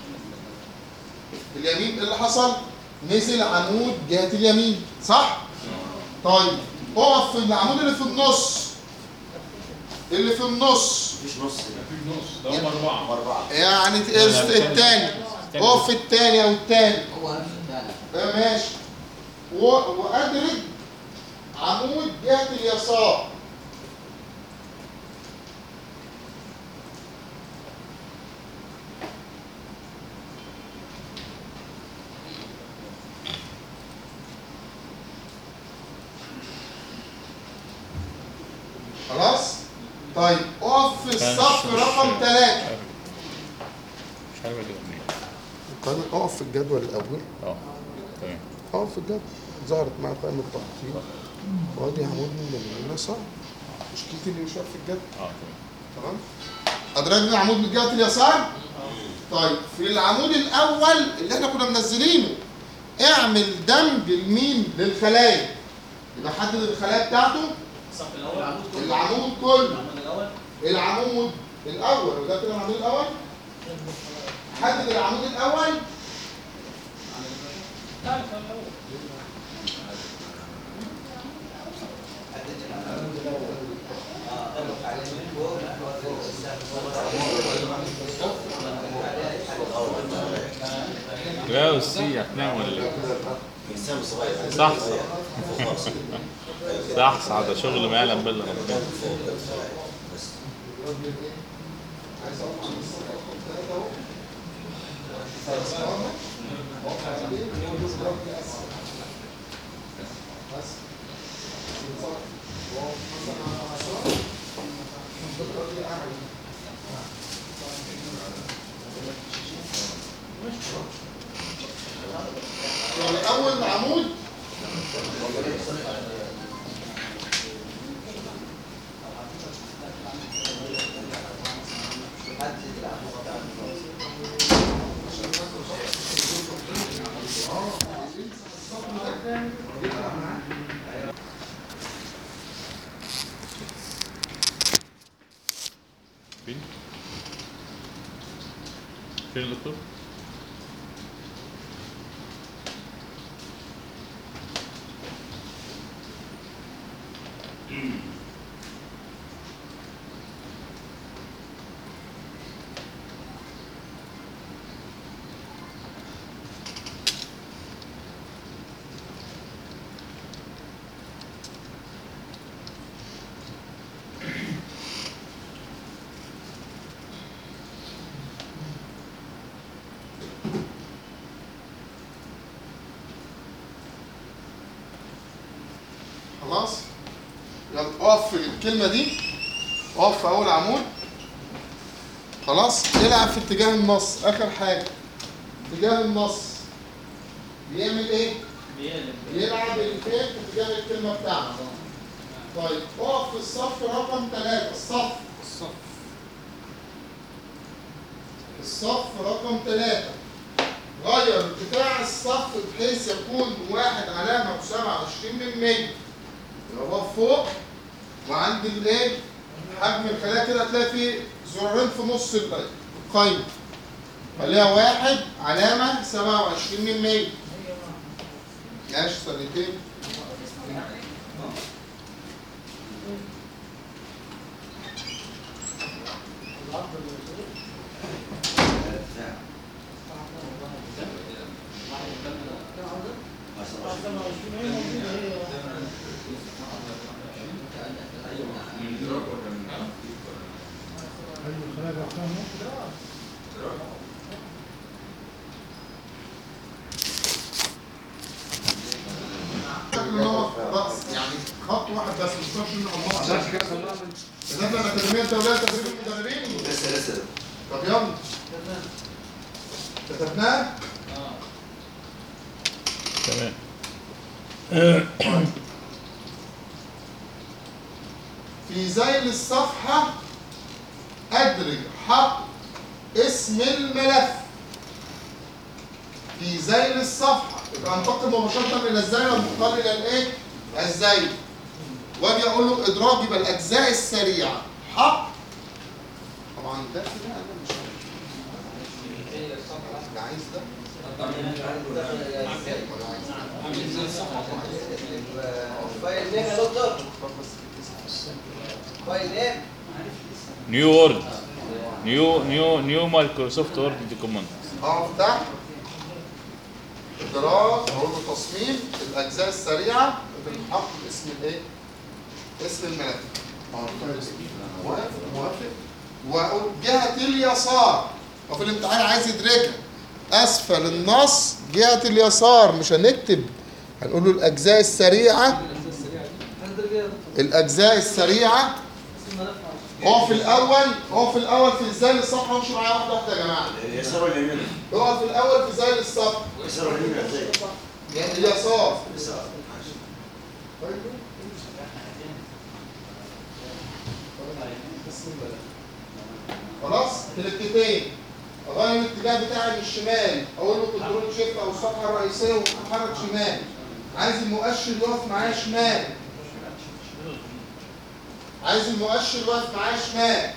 اليمين ايه اللي حصل نزل عمود جهه اليمين صح طيب اقف في العمود اللي في النص اللي في النص مفيش نص ده هم اربعه أربعة يعني الثاني اقف في الثاني او الثاني هو نفس الثاني ماشي و- وادرج عمود جهه اليسار خلاص طيب اقف في الصف رقم ثلاثة مش عارف اجيبها منين قائمة اقف في الجدول الأول اه تمام اقف في الجدول ظهرت معايا قائمة التخطيط وادي عمود من اليسار مشكلتي اللي مش واقف في الجدول اه تمام تمام أدرجنا عمود من جهة اليسار طيب في العمود الأول اللي احنا كنا منزلينه اعمل دمج المين للخلايا يبقى حدد الخلايا بتاعته الصف الاول العمود كله العمود الاول العمود الأول وده كده العمود الأول حدد العمود الأول لا الاول لا والسي هتنام ولا ايه؟ إنسان صغير صح صح صح ده شغل ما يعلم بالله ربنا بس يعني أول عمود فين؟ فين الدكتور؟ خلاص يلا اقف في الكلمة دي اقف في أول عمود خلاص العب في اتجاه النص آخر حاجة اتجاه النص بيعمل إيه؟ بيلعب الفين في اتجاه الكلمة بتاعته طيب اقف في الصف رقم ثلاثة الصف الصف الصف رقم ثلاثة غير بتاع الصف بحيث يكون واحد علامة بسبعة وعشرين من مية يبقى هو فوق وعند الايه حجم الخلايا كده هتلاقي فيه زرارين في نص القايمة خليها واحد علامة سبعة وعشرين من مية ماشي ثانيتين شكل نقط رأس يعني خط واحد بس مش شرط ان الله عشان كده بدأنا الأكاديمية الدولية لتدريب المدربين لسه لسه طب يلا كتبناه تمام في ذيل الصفحة أدرج حق اسم الملف في ذيل الصفحة يبقى انتقل مباشرة إلى الذيل والمقال إلى الإيه؟ الذيل واجي أقول له إدراج يبقى الأجزاء السريعة حق طبعا ده كده أنا مش عارف ده عايز ده فايل نيم يا دكتور فايل نيم نيو وورد نيو نيو نيو مايكروسوفت وورد دوكيمنت اقف تحت ادراج اقول له تصميم الاجزاء السريعه بالحق اسم الايه؟ اسم الملف موافق موافق واقول جهه اليسار وفي الامتحان عايز يدركها اسفل النص جهه اليسار مش هنكتب هنقول له الاجزاء السريعه الاجزاء السريعه هو في الاول هو في الاول في ازاي الصفحه امشي معايا واحده واحده يا جماعه اليسار ولا اليمين؟ هو في الاول في زي الصف اليسار ولا اليمين ازاي؟ اليسار اليسار خلاص كليكتين اغير الاتجاه بتاعي من الشمال اقول له كنترول شيفت او الصفحه الرئيسيه واتحرك شمال عايز المؤشر يقف معايا شمال عايز المؤشر يقف معايا شمال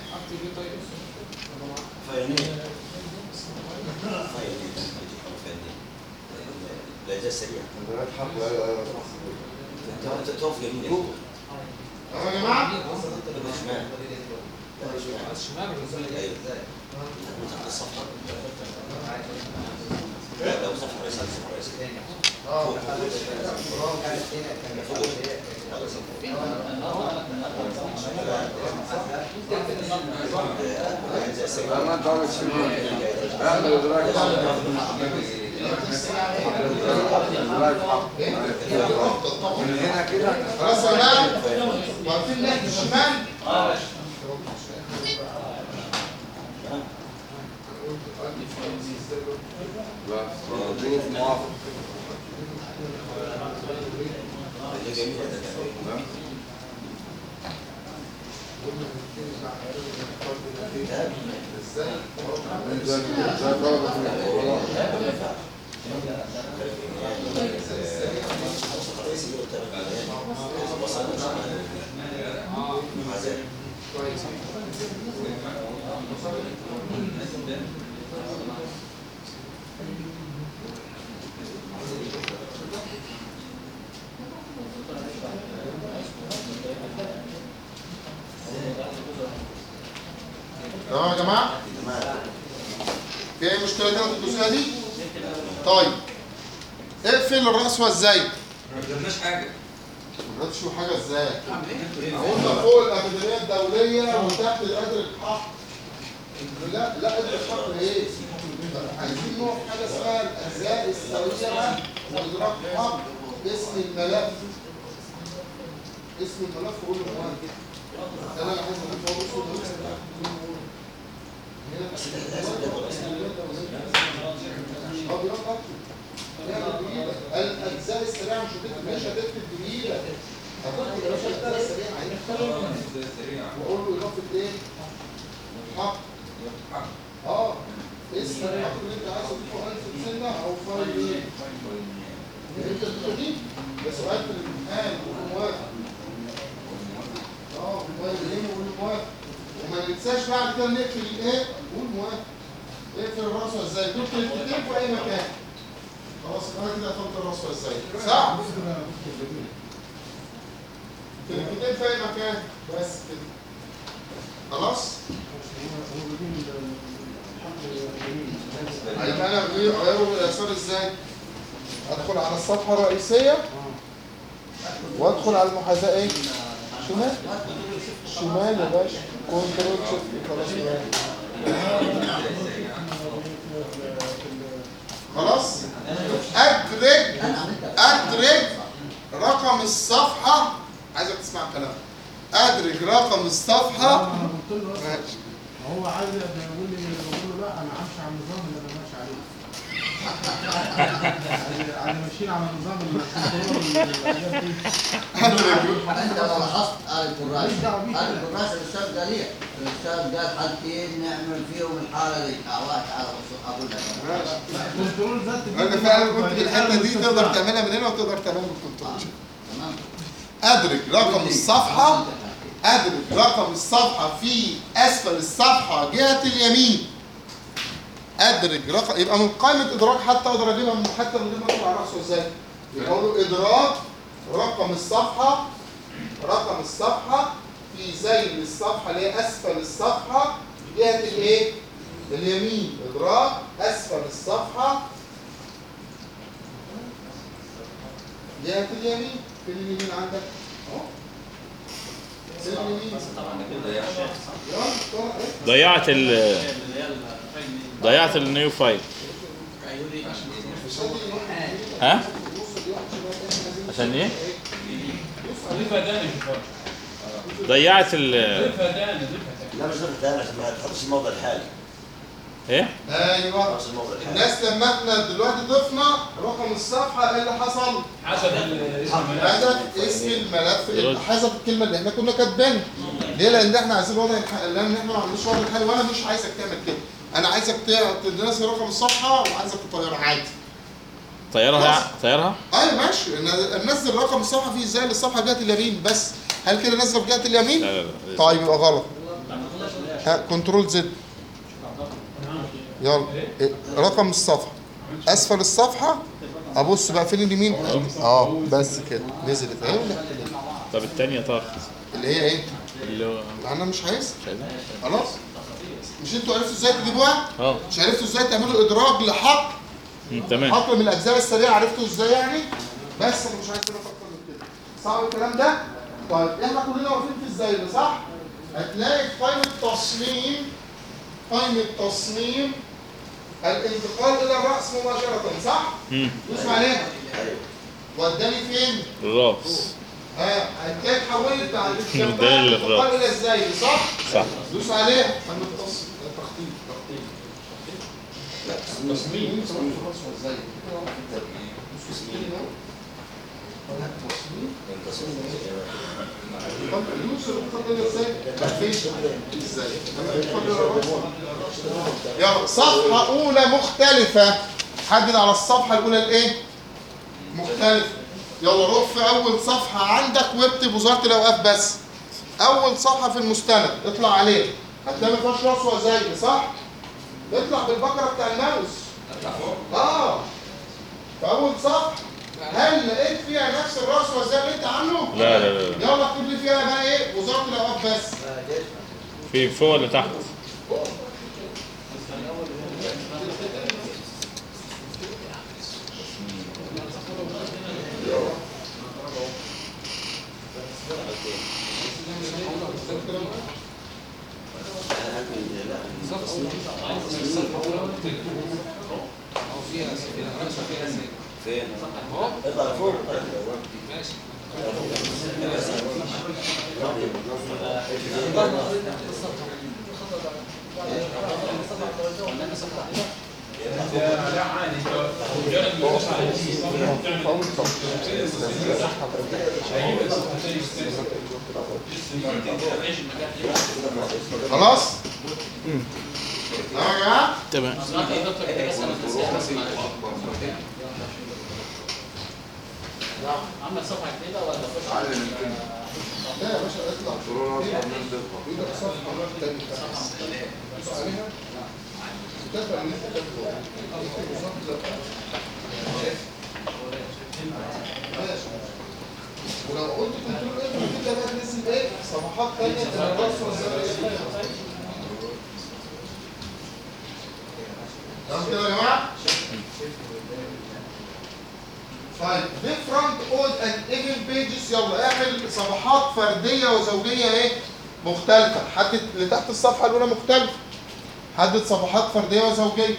فايلين فايلين الأجزاء السريعة أنت أنت تقف يمين يا دكتور. تمام يا جماعه تبقى شمال لا، شمال أيوه تحت الصفحة لا لو صفحة رئيسية صفحة رئيسية اه فوق فوق على صفحة الأجزاء السريعة ما انت عامل شمال اعمل ادراك ادراك حق من هنا كده خلاص يا جماعه واقفين ناحيه الشمال مظبوط موافق دي جميلة ده زي زي ضربة في الصفحة الرئيسية وتابع وصلنا شمال مع ذلك تمام يا جماعه تمام في اي مشكله كده في الجزئيه دي طيب اقفل الراس والزايد ما قدرناش حاجه ما شو حاجه ازاي قلنا فوق الاكاديميه الدوليه وتحت القدر الحق لا لا قدر الحق ايه عايزين نقف حاجه اسمها الاجزاء السريعه وادراك حق اسم الملف اسم الملف قول له كمان انا عايز اقول له اسم الملف بس ده لازم جدول اه بيقف اعمل بايدك الاجزاء السريعه مش هتكتب مش هتكتب بايدك هتكتب يا باشا الاجزاء السريعه عايز واقول له اضافه ايه؟ حق اه اسم الحق اللي انت عايز تضيفه الف سنه او فايل ايه؟ انت بتجيب ده سؤال في الامتحان قول موافق اه فايل ايه وقول موافق وما ننساش بعد كده نقفل الايه؟ قول موافق اقفل الراس ازاي؟ دول كلمتين في اي مكان خلاص انا كده قفلت الراس ازاي؟ صح؟ كلمتين في اي مكان بس كده خلاص؟ هيبقى انا اغيره باليسار ازاي؟ ادخل على الصفحه الرئيسيه وادخل على المحاذاه ايه شمال شمال يا باشا كنترول شيفت خلاص خلاص ادرج ادرج رقم الصفحه عايزك تسمع الكلام ادرج رقم الصفحه انا قلت له ماشي هو عايز يقول لي بقول له لا انا همشي على النظام اللي انا ماشي عليه يعني ماشيين على النظام الكنترول والحاجات دي انت لو لاحظت آل الكراس ماليش دعوة بيه آل كده. الكراس الاستاذ قال ليه؟ الاستاذ قال حالتين نعمل فيهم الحاله دي تعال تعال بص اقول لك الكنترول ذات انا فعلا كنت في الحته دي تقدر تعملها من هنا وتقدر تعملها من الكنترول تمام ادرج رقم الصفحه ادرج رقم الصفحه في اسفل الصفحه جهه اليمين ادرج رقم يبقى من قائمه ادراك حتى اقدر اجيبها من حتى من غير ما ادخل على راسه ازاي يبقى اقول له ادراك رقم الصفحه رقم الصفحه في زي الصفحه اللي هي اسفل الصفحه جهه الايه اليمين ادراك اسفل الصفحه جهه اليمين فين اليمين عندك اهو فين اليمين يلا طلع ايه ضيعت ال ضيعت النيو فايل ها عشان ايه ضيفها تاني شوف ضيعت ال ضيفها تاني ضيفها تاني لا مش ضغط تاني عشان ما تحطش الموضع الحالي ايه ايوه خلاص الموضع الحالي الناس لما احنا دلوقتي ضفنا رقم الصفحه ايه اللي حصل؟ حسب الاسم حذف اسم الملف اللي حذف الكلمه اللي احنا كنا كاتبينها ليه؟ لان احنا عايزين الوضع الح... لان احنا ما عندناش وضع الحالي وانا مش عايزك تعمل كده انا عايزك ت- تنزل رقم الصفحه وعايزك تطيرها عادي طيرها طيرها ايوه ماشي ن- ننزل رقم الصفحه فيه ازاي للصفحه جهه اليمين بس هل كده نازله في جهه اليمين؟ لا لا لا طيب يبقى غلط ها كنترول زد يلا إيه، رقم الصفحه اسفل الصفحه ابص بقى فين اليمين اه بس كده نزلت اهي ولا؟ طب الثانيه طارت اللي هي ايه اللي هو انا مش عايز مش عايزها خلاص مش انتوا عرفتوا ازاي تجيبوها اه مش عرفتوا ازاي تعملوا ادراج لحق مم، تمام حقل من الاجزاء السريعه عرفتوا ازاي يعني بس انا مش عايز اعرف اكتر من كده صعب الكلام ده طيب احنا كلنا واقفين في ازاي ده صح هتلاقي في قائمه تصميم قائمه تصميم الانتقال الى الراس مباشره صح مم. دوس عليها وداني فين الراس ها هتلاقي اتحولت بعد كده وداني للراس. الانتقال الى ازاي صح صح دوس عليها قائمه تصميم تخطيط تخطيط لا تصميم تصميم في الراس ازاي طب يوصل الخط ده ازاي؟ فين؟ ازاي؟ لما يدخل الراس. يلا صفحة أولى مختلفة حدد على الصفحة الأولى الإيه؟ مختلفة يلا روح في أول صفحة عندك واكتب وزارة الأوقاف بس أول صفحة في المستند اطلع عليه هتلاقي ما فيهاش راس وزي صح؟ اطلع بالبكرة بتاع الماوس اه في أول صفحة هل لقيت فيها نفس الراس وزي اللي أنت عامله؟ لا لا لا يلا اكتب لي فيها بقى إيه؟ وزارة الأوقاف بس في فوق ولا تحت فين؟ اطلع فوق لا عادي مجرد ما تدوس على الاسم خلاص؟ تمام يا جماعة؟ تمام عمل صفحه جديده ولا خش لا يا باشا اطلع ايدك صفحة تاني دوس عليها تتبع اللي انت كاتبه اكتب وزارة الأوقاف. ماشي ولو قلت كنترول ايه كده بقى تنزل ايه صفحات تانية تبقى الراس والزر تمام كده يا جماعة؟ طيب different odd and even pages يلا اعمل صفحات فرديه وزوجيه ايه مختلفه حدد اللي تحت الصفحه الاولى مختلفه حدد صفحات فرديه وزوجيه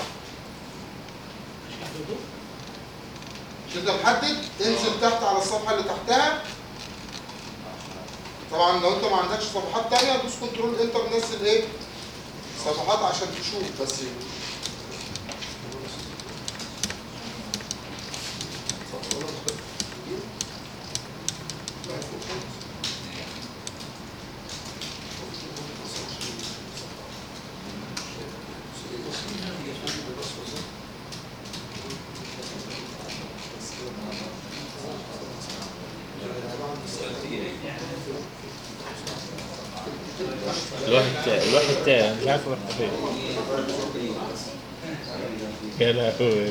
كده محدد انزل تحت على الصفحه اللي تحتها طبعا لو انت ما عندكش صفحات تانية دوس كنترول انتر نزل ايه صفحات عشان تشوف بس الواحد تاه الواحد تاه مش عارف راح فين يا لهوي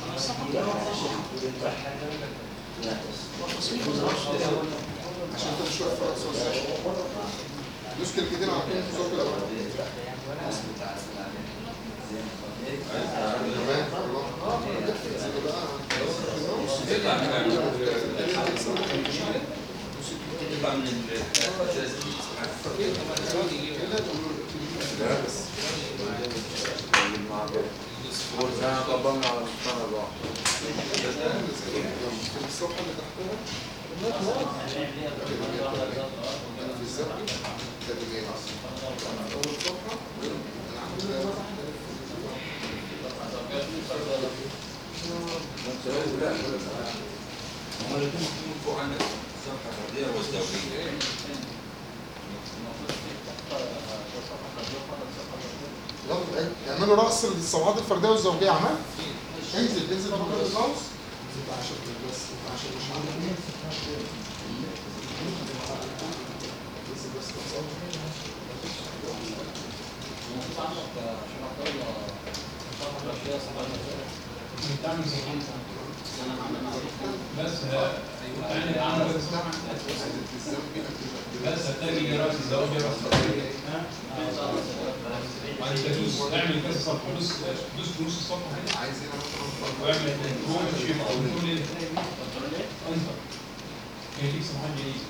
عشان كده شويه في رأس الوسائل. دوس كلمتين على كل صوت الاول تمام الله. انا طبقنا على مستوى الواحد الصفحه اللي تحتها بالظبط كده اول صفحه انا عامل يلا اعملوا رأس الصفحات الفردية والزوجية عمل انزل انزل فوق الماوس انزل عشان بس عشان مش عندك انزل بس بس يعني عمل بس هتلاقي راس الزواج راس بعد كده دوس اعمل كذا صفحه دوس دوس في نص الصفحه هنا عايز هنا مثلا واعمل كنترول شيفت او كنترول انتر هيديك صفحات جديده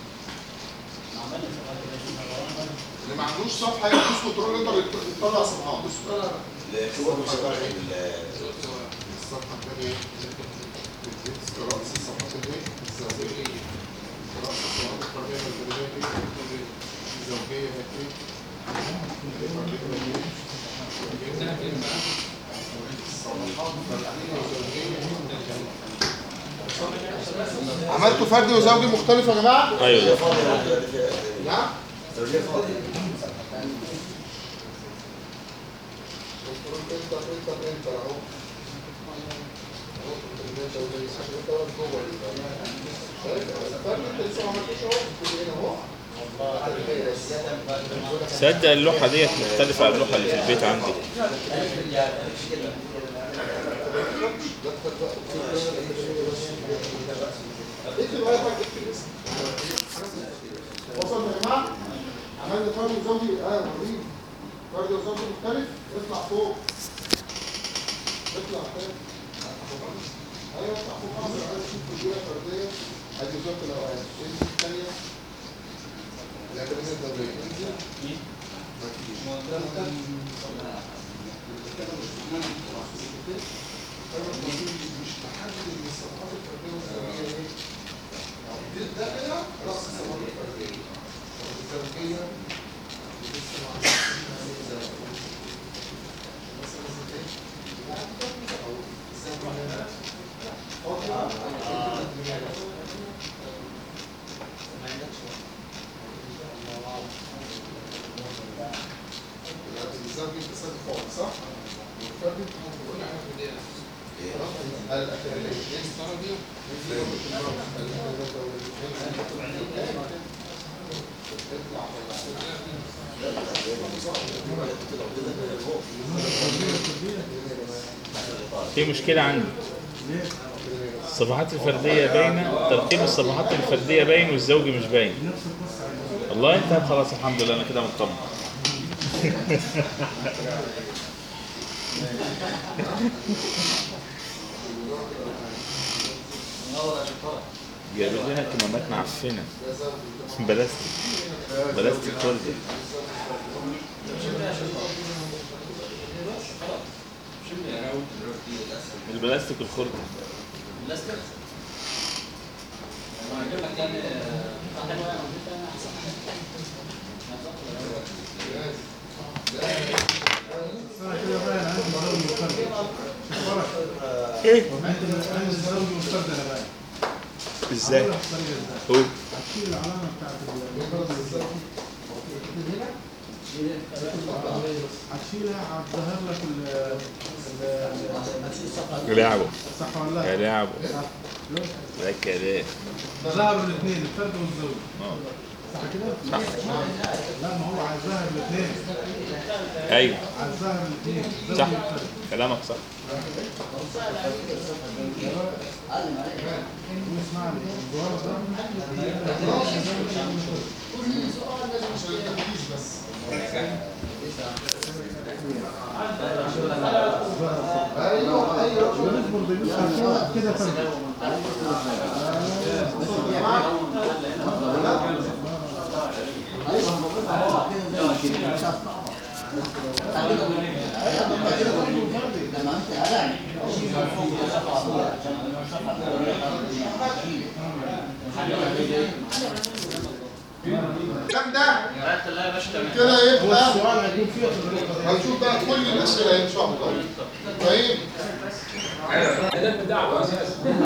اللي ما عندوش صفحة يدوس كنترول انتر يطلع صفحات الكبر مش صالح ال- الصفحة الثانية رأس الصفحات الايه؟ الزوجية رأس الصفحات الفردية والفردية ايه؟ الزوجية ايه؟ عملتوا فردي وزوجي مختلف يا جماعة؟ ايوه نعم؟ زوجية فاضية كنترول انتر انتر انتر اهو اهو كنترول زوجية عشان انت واقف جوه شايف؟ الفرد انت لسه ما عملتوش اهو كل هنا اهو تصدق اللوحة ديت مختلفة عن اللوحة اللي في البيت عندي اكتب اي حاجه اكتب اسم وصل يا جماعه عملنا فرد وزوجي اه وريني فرد وزوجي مختلف اطلع فوق اطلع فوق ايوه اطلع فوق خالص عايز تشوف كليه فرديه ادي وزاره الاوقات انزل الثانيه الاكاديميه الدوليه انزل مفيش مش محدد ان الصفحات الفرديه والزوجيه ايه دي ده كده راس الصفحات الفرديه الزوجيه لسه ما مثلا زي ايه او الزوجيه الزوجي اتصال خالص صح؟ والفردي بنقول عنها في الأكاديمية في مشكلة عندي الصفحات الفردية باينة ترتيب الصفحات الفردية باين والزوجي مش باين والله انتهت خلاص الحمد لله انا كده مطمن جايبين لنا كمامات معفنه بلاستيك بلاستيك خالص البلاستيك الخردة انا كده باين عندي زوج وفرد فرق ايه عندي عندي زوج وفرد انا باين ازاي أقولها بطريقة إزاي؟ هو هتشيل العلامه بتاعت الفرد ازاي؟ هتشيلها هتظهر لك ال ال- لعبه صح ولا لا؟ لعبه صح. ده كلام ظهروا الاثنين الفرد والزوج اه صح كده؟ لا ما هو عايز ظهر الاثنين ايوه عايز ظهر الاثنين الزوج صح والفرد كلامك صح اسمعني الجوار ده ايوه ايوه بنصبر بنصبر كده فرد لما انت قلع كم ده؟ كده يبقى والسؤال هيكون فيه الطريقه دي هنشوف بقى كل الاسئله ان شاء الله طيب ده الدعوه اساسا